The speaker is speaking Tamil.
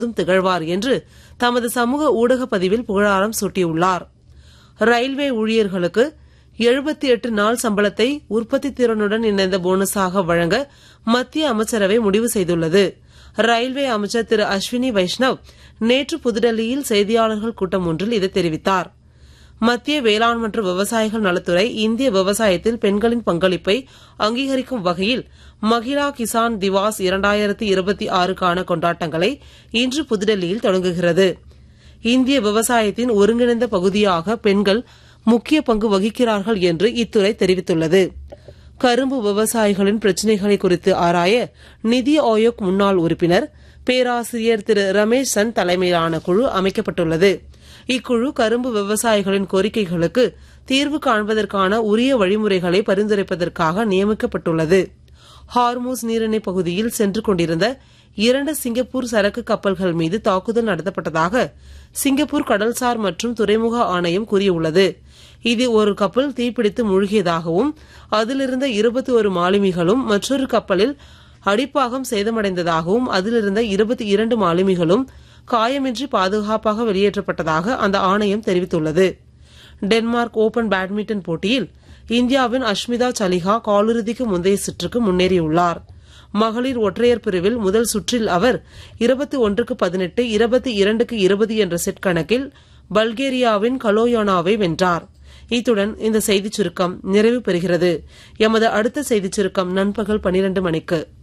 திகழ்வார் என்று தமது சமூக ஊடக பதிவில் புகழாரம் சூட்டியுள்ளார் ரயில்வே ஊழியர்களுக்கு எழுபத்தி எட்டு நாள் சம்பளத்தை உற்பத்தி திறனுடன் இணைந்த போனஸாக வழங்க மத்திய அமைச்சரவை முடிவு செய்துள்ளது ரயில்வே அமைச்சர் திரு அஸ்வினி வைஷ்ணவ் நேற்று புதுடெல்லியில் செய்தியாளர்கள் கூட்டம் ஒன்றில் இதை தெரிவித்தார் மத்திய வேளாண் மற்றும் விவசாயிகள் நலத்துறை இந்திய விவசாயத்தில் பெண்களின் பங்களிப்பை அங்கீகரிக்கும் வகையில் மகிழா கிசான் திவாஸ் இரண்டாயிரத்தி இருபத்தி ஆறுக்கான கொண்டாட்டங்களை இன்று புதுடெல்லியில் தொடங்குகிறது இந்திய விவசாயத்தின் ஒருங்கிணைந்த பகுதியாக பெண்கள் முக்கிய பங்கு வகிக்கிறார்கள் என்று இத்துறை தெரிவித்துள்ளது கரும்பு விவசாயிகளின் பிரச்சினைகளை குறித்து ஆராய நிதி ஆயோக் முன்னாள் உறுப்பினர் பேராசிரியர் திரு ரமேஷ் சந்த் தலைமையிலான குழு அமைக்கப்பட்டுள்ளது இக்குழு கரும்பு விவசாயிகளின் கோரிக்கைகளுக்கு தீர்வு காண்பதற்கான உரிய வழிமுறைகளை பரிந்துரைப்பதற்காக நியமிக்கப்பட்டுள்ளது ஹார்மூஸ் நீரிணை பகுதியில் சென்று கொண்டிருந்த இரண்டு சிங்கப்பூர் சரக்கு கப்பல்கள் மீது தாக்குதல் நடத்தப்பட்டதாக சிங்கப்பூர் கடல்சார் மற்றும் துறைமுக ஆணையம் கூறியுள்ளது இதில் ஒரு கப்பல் தீப்பிடித்து மூழ்கியதாகவும் அதிலிருந்த இருபத்தி ஒரு மாலுமிகளும் மற்றொரு கப்பலில் அடிப்பாகம் சேதமடைந்ததாகவும் அதிலிருந்த இருபத்தி இரண்டு மாலுமிகளும் காயமின்றி பாதுகாப்பாக வெளியேற்றப்பட்டதாக அந்த ஆணையம் தெரிவித்துள்ளது டென்மார்க் ஓபன் பேட்மிண்டன் போட்டியில் இந்தியாவின் அஷ்மிதா சலிஹா காலிறுதிக்கு முந்தைய சுற்றுக்கு முன்னேறியுள்ளார் மகளிர் ஒற்றையர் பிரிவில் முதல் சுற்றில் அவர் இருபத்தி ஒன்றுக்கு பதினெட்டு இருபத்தி இரண்டுக்கு இருபது என்ற செட் கணக்கில் பல்கேரியாவின் கலோயானாவை வென்றார் இத்துடன் இந்த செய்திச் சுருக்கம் நிறைவு பெறுகிறது எமது அடுத்த செய்திச் சுருக்கம் நண்பகல் பனிரண்டு மணிக்கு